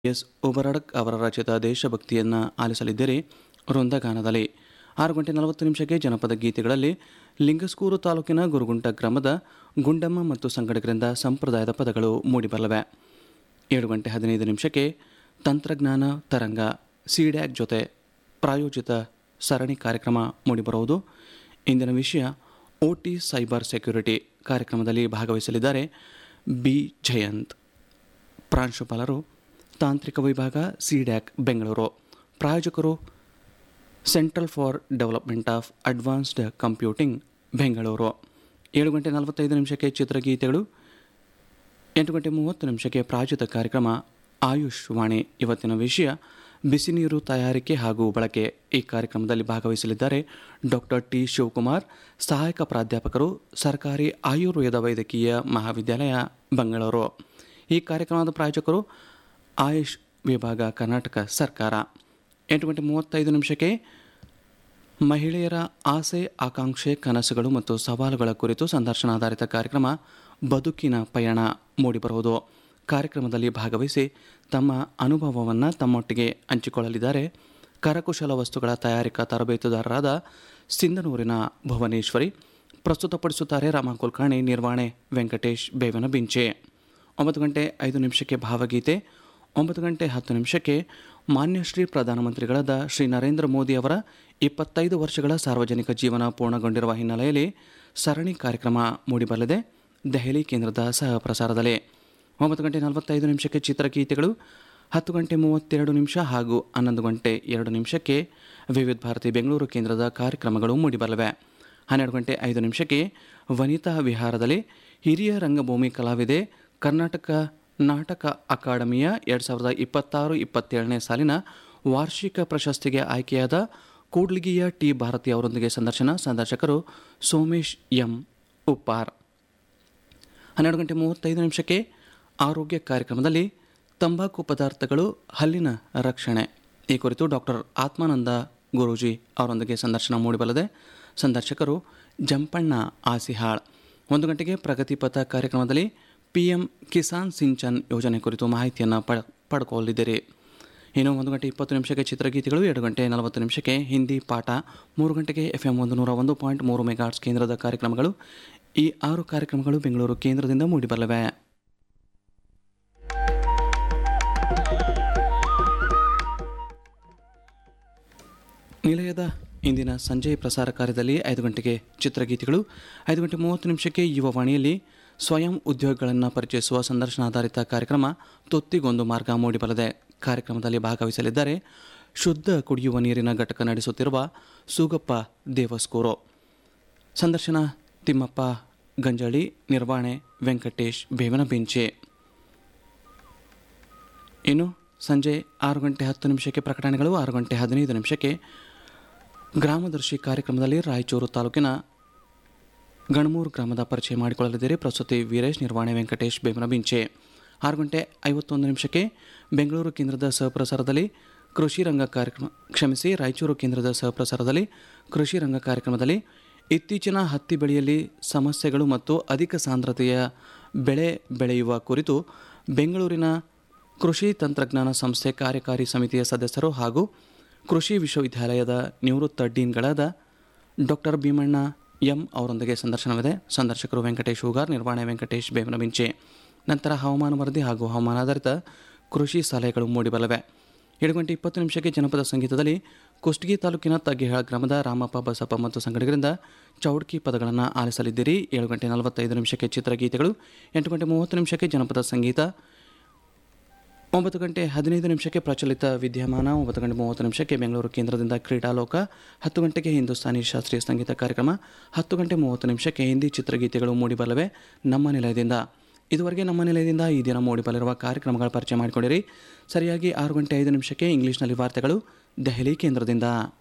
S ಉಬರಡಕ್ ಅವರ ರಚಿತ ದೇಶಭಕ್ತಿಯನ್ನು ಆಲಿಸಲಿದ್ದೀರಿ ವೃಂದಗಾನದಲ್ಲಿ ಆರು ಗಂಟೆ ನಲವತ್ತು ನಿಮಿಷಕ್ಕೆ ಜನಪದ ಗೀತೆಗಳಲ್ಲಿ ಲಿಂಗಸ್ಕೂರು ತಾಲೂಕಿನ ಗುರುಗುಂಟ ಗ್ರಾಮದ ಗುಂಡಮ್ಮ ಮತ್ತು ಸಂಗಡಿಗರಿಂದ ಸಂಪ್ರದಾಯದ ಪದಗಳು ಮೂಡಿಬರಲಿವೆ ಏಳು ಗಂಟೆ ಹದಿನೈದು ನಿಮಿಷಕ್ಕೆ ತಂತ್ರಜ್ಞಾನ ತರಂಗ ಸಿಡ್ಯಾಕ್ ಜೊತೆ ಪ್ರಾಯೋಜಿತ ಸರಣಿ ಕಾರ್ಯಕ್ರಮ ಮೂಡಿಬರುವುದು ಇಂದಿನ ವಿಷಯ ಒ ಟಿ ಸೈಬರ್ ಸೆಕ್ಯುರಿಟಿ ಕಾರ್ಯಕ್ರಮದಲ್ಲಿ ಭಾಗವಹಿಸಲಿದ್ದಾರೆ ಬಿ ಜಯಂತ್ ಪ್ರಾಂಶುಪಾಲರು ತಾಂತ್ರಿಕ ವಿಭಾಗ ಸಿಡ್ಯಾಕ್ ಬೆಂಗಳೂರು ಪ್ರಾಯೋಜಕರು central for development of advanced computing Bengaluru ಏಳು ಗಂಟೆ ನಲವತ್ತೈದು ನಿಮಿಷಕ್ಕೆ ಚಿತ್ರಗೀತೆಗಳು ಎಂಟು ಗಂಟೆ ಮೂವತ್ತು ನಿಮಿಷಕ್ಕೆ ಪ್ರಾಯೋಜಿತ ಕಾರ್ಯಕ್ರಮ ಆಯುಷ್ ವಾಣಿ ಇವತ್ತಿನ ವಿಷಯ ಬಿಸಿ ನೀರು ತಯಾರಿಕೆ ಹಾಗೂ ಬಳಕೆ ಈ ಕಾರ್ಯಕ್ರಮದಲ್ಲಿ ಭಾಗವಹಿಸಲಿದ್ದಾರೆ ಡಾಕ್ಟರ್ ಟಿ ಶಿವಕುಮಾರ್ ಸಹಾಯಕ ಪ್ರಾಧ್ಯಾಪಕರು ಸರ್ಕಾರಿ ಆಯುರ್ವೇದ ವೈದ್ಯಕೀಯ ಮಹಾವಿದ್ಯಾಲಯ ಬೆಂಗಳೂರು ಈ ಕಾರ್ಯಕ್ರಮದ ಪ್ರಾಯೋಜಕರು ಆಯುಷ್ ವಿಭಾಗ ಕರ್ನಾಟಕ ಸರ್ಕಾರ ಎಂಟು ಗಂಟೆ ಮೂವತ್ತೈದು ನಿಮಿಷಕ್ಕೆ ಮಹಿಳೆಯರ ಆಸೆ ಆಕಾಂಕ್ಷೆ ಕನಸುಗಳು ಮತ್ತು ಸವಾಲುಗಳ ಕುರಿತು ಸಂದರ್ಶನಾಧಾರಿತ ಕಾರ್ಯಕ್ರಮ ಬದುಕಿನ ಪಯಣ ಮೂಡಿಬರುವುದು ಕಾರ್ಯಕ್ರಮದಲ್ಲಿ ಭಾಗವಹಿಸಿ ತಮ್ಮ ಅನುಭವವನ್ನು ತಮ್ಮೊಟ್ಟಿಗೆ ಹಂಚಿಕೊಳ್ಳಲಿದ್ದಾರೆ ಕರಕುಶಲ ವಸ್ತುಗಳ ತಯಾರಿಕಾ ತರಬೇತುದಾರರಾದ ಸಿಂಧನೂರಿನ ಭುವನೇಶ್ವರಿ ಪ್ರಸ್ತುತಪಡಿಸುತ್ತಾರೆ ರಾಮ ಕುಲ್ಕರ್ಣಿ ನಿರ್ವಹಣೆ ವೆಂಕಟೇಶ್ ಬೇವನ ಬಿಂಚೆ ಒಂಬತ್ತು ಗಂಟೆ ಐದು ನಿಮಿಷಕ್ಕೆ ಭಾವಗೀತೆ ಒಂಬತ್ತು ಗಂಟೆ ಹತ್ತು ನಿಮಿಷಕ್ಕೆ ಮಾನ್ಯಶ್ರೀ ಪ್ರಧಾನಮಂತ್ರಿಗಳಾದ ಶ್ರೀ ನರೇಂದ್ರ ಮೋದಿ ಅವರ ಇಪ್ಪತ್ತೈದು ವರ್ಷಗಳ ಸಾರ್ವಜನಿಕ ಜೀವನ ಪೂರ್ಣಗೊಂಡಿರುವ ಹಿನ್ನೆಲೆಯಲ್ಲಿ ಸರಣಿ ಕಾರ್ಯಕ್ರಮ ಮೂಡಿಬರಲಿದೆ ದೆಹಲಿ ಕೇಂದ್ರದ ಸಹ ಪ್ರಸಾರದಲ್ಲಿ ಒಂಬತ್ತು ಗಂಟೆ ನಲವತ್ತೈದು ನಿಮಿಷಕ್ಕೆ ಚಿತ್ರಗೀತೆಗಳು ಹತ್ತು ಗಂಟೆ ಮೂವತ್ತೆರಡು ನಿಮಿಷ ಹಾಗೂ ಹನ್ನೊಂದು ಗಂಟೆ ಎರಡು ನಿಮಿಷಕ್ಕೆ ವಿವಿಧ ಭಾರತಿ ಬೆಂಗಳೂರು ಕೇಂದ್ರದ ಕಾರ್ಯಕ್ರಮಗಳು ಮೂಡಿಬರಲಿವೆ ಹನ್ನೆರಡು ಗಂಟೆ ಐದು ನಿಮಿಷಕ್ಕೆ ವನಿತಾ ವಿಹಾರದಲ್ಲಿ ಹಿರಿಯ ರಂಗಭೂಮಿ ಕಲಾವಿದೆ ಕರ್ನಾಟಕ ನಾಟಕ ಅಕಾಡೆಮಿಯ ಎರಡು ಸಾವಿರದ ಇಪ್ಪತ್ತಾರು ಇಪ್ಪತ್ತೇಳನೇ ಸಾಲಿನ ವಾರ್ಷಿಕ ಪ್ರಶಸ್ತಿಗೆ ಆಯ್ಕೆಯಾದ ಕೂಡ್ಲಿಗಿಯ ಟಿ ಭಾರತಿ ಅವರೊಂದಿಗೆ ಸಂದರ್ಶನ ಸಂದರ್ಶಕರು ಸೋಮೇಶ್ ಎಂ ಉಪ್ಪಾರ್ ಹನ್ನೆರಡು ಗಂಟೆ ಮೂವತ್ತೈದು ನಿಮಿಷಕ್ಕೆ ಆರೋಗ್ಯ ಕಾರ್ಯಕ್ರಮದಲ್ಲಿ ತಂಬಾಕು ಪದಾರ್ಥಗಳು ಹಲ್ಲಿನ ರಕ್ಷಣೆ ಈ ಕುರಿತು ಡಾಕ್ಟರ್ ಆತ್ಮಾನಂದ ಗುರೂಜಿ ಅವರೊಂದಿಗೆ ಸಂದರ್ಶನ ಮೂಡಿಬಲ್ಲದೆ ಸಂದರ್ಶಕರು ಜಂಪಣ್ಣ ಆಸಿಹಾಳ್ ಒಂದು ಗಂಟೆಗೆ ಪ್ರಗತಿಪಥ ಕಾರ್ಯಕ್ರಮದಲ್ಲಿ ಪಿ ಎಂ ಕಿಸಾನ್ ಸಿಂಚನ್ ಯೋಜನೆ ಕುರಿತು ಮಾಹಿತಿಯನ್ನು ಪಡ ಪಡ್ಕೊಳ್ಳಿದ್ದೀರಿ ಇನ್ನು ಒಂದು ಗಂಟೆ ಇಪ್ಪತ್ತು ನಿಮಿಷಕ್ಕೆ ಚಿತ್ರಗೀತೆಗಳು ಎರಡು ಗಂಟೆ ನಲವತ್ತು ನಿಮಿಷಕ್ಕೆ ಹಿಂದಿ ಪಾಠ ಮೂರು ಗಂಟೆಗೆ ಎಫ್ ಎಂ ಒಂದು ನೂರ ಒಂದು ಪಾಯಿಂಟ್ ಮೂರು ಮೆಗಾಟ್ಸ್ ಕೇಂದ್ರದ ಕಾರ್ಯಕ್ರಮಗಳು ಈ ಆರು ಕಾರ್ಯಕ್ರಮಗಳು ಬೆಂಗಳೂರು ಕೇಂದ್ರದಿಂದ ಮೂಡಿಬರಲಿವೆ ನಿಲಯದ ಇಂದಿನ ಸಂಜೆ ಪ್ರಸಾರ ಕಾರ್ಯದಲ್ಲಿ ಐದು ಗಂಟೆಗೆ ಚಿತ್ರಗೀತೆಗಳು ಐದು ಗಂಟೆ ಮೂವತ್ತು ನಿಮಿಷಕ್ಕೆ ಯುವವಾಣಿಯಲ್ಲಿ ಸ್ವಯಂ ಉದ್ಯೋಗಗಳನ್ನು ಪರಿಚಯಿಸುವ ಸಂದರ್ಶನಾಧಾರಿತ ಕಾರ್ಯಕ್ರಮ ತೊತ್ತಿಗೊಂದು ಮಾರ್ಗ ಮೂಡಿಬರಲಿದೆ ಕಾರ್ಯಕ್ರಮದಲ್ಲಿ ಭಾಗವಹಿಸಲಿದ್ದಾರೆ ಶುದ್ಧ ಕುಡಿಯುವ ನೀರಿನ ಘಟಕ ನಡೆಸುತ್ತಿರುವ ಸೂಗಪ್ಪ ದೇವಸ್ಕೂರು ಸಂದರ್ಶನ ತಿಮ್ಮಪ್ಪ ಗಂಜಳಿ ನಿರ್ವಹಣೆ ವೆಂಕಟೇಶ್ ಬೇವನ ಬೆಂಚೆ ಇನ್ನು ಸಂಜೆ ಆರು ಗಂಟೆ ಹತ್ತು ನಿಮಿಷಕ್ಕೆ ಪ್ರಕಟಣೆಗಳು ಆರು ಗಂಟೆ ಹದಿನೈದು ನಿಮಿಷಕ್ಕೆ ಗ್ರಾಮದರ್ಶಿ ಕಾರ್ಯಕ್ರಮದಲ್ಲಿ ರಾಯಚೂರು ತಾಲೂಕಿನ ಗಣಮೂರು ಗ್ರಾಮದ ಪರಿಚಯ ಮಾಡಿಕೊಳ್ಳಲಿದ್ದೀರಿ ಪ್ರಸ್ತುತಿ ವೀರೇಶ್ ನಿರ್ವಹಣೆ ವೆಂಕಟೇಶ್ ಬೇಮನ ಬಿಂಚೆ ಆರು ಗಂಟೆ ಐವತ್ತೊಂದು ನಿಮಿಷಕ್ಕೆ ಬೆಂಗಳೂರು ಕೇಂದ್ರದ ಸಹಪ್ರಸಾರದಲ್ಲಿ ಕೃಷಿ ರಂಗ ಕಾರ್ಯಕ್ರಮ ಕ್ಷಮಿಸಿ ರಾಯಚೂರು ಕೇಂದ್ರದ ಸಹಪ್ರಸಾರದಲ್ಲಿ ಕೃಷಿ ರಂಗ ಕಾರ್ಯಕ್ರಮದಲ್ಲಿ ಇತ್ತೀಚಿನ ಹತ್ತಿ ಬೆಳೆಯಲ್ಲಿ ಸಮಸ್ಯೆಗಳು ಮತ್ತು ಅಧಿಕ ಸಾಂದ್ರತೆಯ ಬೆಳೆ ಬೆಳೆಯುವ ಕುರಿತು ಬೆಂಗಳೂರಿನ ಕೃಷಿ ತಂತ್ರಜ್ಞಾನ ಸಂಸ್ಥೆ ಕಾರ್ಯಕಾರಿ ಸಮಿತಿಯ ಸದಸ್ಯರು ಹಾಗೂ ಕೃಷಿ ವಿಶ್ವವಿದ್ಯಾಲಯದ ನಿವೃತ್ತ ಡೀನ್ಗಳಾದ ಡಾಕ್ಟರ್ ಭೀಮಣ್ಣ ಎಂ ಅವರೊಂದಿಗೆ ಸಂದರ್ಶನವಿದೆ ಸಂದರ್ಶಕರು ವೆಂಕಟೇಶ್ ಹೂಗಾರ್ ನಿರ್ವಹಣೆ ವೆಂಕಟೇಶ್ ಬೇವನಬಿಂಚೆ ನಂತರ ಹವಾಮಾನ ವರದಿ ಹಾಗೂ ಹವಾಮಾನಾಧಾರಿತ ಕೃಷಿ ಸಲಹೆಗಳು ಮೂಡಿಬರಲಿವೆ ಏಳು ಗಂಟೆ ಇಪ್ಪತ್ತು ನಿಮಿಷಕ್ಕೆ ಜನಪದ ಸಂಗೀತದಲ್ಲಿ ಕುಷ್ಟಗಿ ತಾಲೂಕಿನ ತಗ್ಗಿಹಾಳ ಗ್ರಾಮದ ರಾಮಪ್ಪ ಬಸಪ್ಪ ಮತ್ತು ಸಂಗಡಿಗರಿಂದ ಚೌಡ್ಕಿ ಪದಗಳನ್ನು ಆಲಿಸಲಿದ್ದೀರಿ ಏಳು ಗಂಟೆ ನಲವತ್ತೈದು ನಿಮಿಷಕ್ಕೆ ಚಿತ್ರಗೀತೆಗಳು ಎಂಟು ಗಂಟೆ ಮೂವತ್ತು ನಿಮಿಷಕ್ಕೆ ಜನಪದ ಸಂಗೀತ ಒಂಬತ್ತು ಗಂಟೆ ಹದಿನೈದು ನಿಮಿಷಕ್ಕೆ ಪ್ರಚಲಿತ ವಿದ್ಯಮಾನ ಒಂಬತ್ತು ಗಂಟೆ ಮೂವತ್ತು ನಿಮಿಷಕ್ಕೆ ಬೆಂಗಳೂರು ಕೇಂದ್ರದಿಂದ ಕ್ರೀಡಾಲೋಕ ಹತ್ತು ಗಂಟೆಗೆ ಹಿಂದೂಸ್ತಾನಿ ಶಾಸ್ತ್ರೀಯ ಸಂಗೀತ ಕಾರ್ಯಕ್ರಮ ಹತ್ತು ಗಂಟೆ ಮೂವತ್ತು ನಿಮಿಷಕ್ಕೆ ಹಿಂದಿ ಚಿತ್ರಗೀತೆಗಳು ಮೂಡಿಬರಲಿವೆ ನಮ್ಮ ನಿಲಯದಿಂದ ಇದುವರೆಗೆ ನಮ್ಮ ನಿಲಯದಿಂದ ಈ ದಿನ ಮೂಡಿಬರಲಿರುವ ಕಾರ್ಯಕ್ರಮಗಳ ಪರಿಚಯ ಮಾಡಿಕೊಂಡಿರಿ ಸರಿಯಾಗಿ ಆರು ಗಂಟೆ ಐದು ನಿಮಿಷಕ್ಕೆ ಇಂಗ್ಲಿಷ್ನಲ್ಲಿ ವಾರ್ತೆಗಳು ದೆಹಲಿ ಕೇಂದ್ರದಿಂದ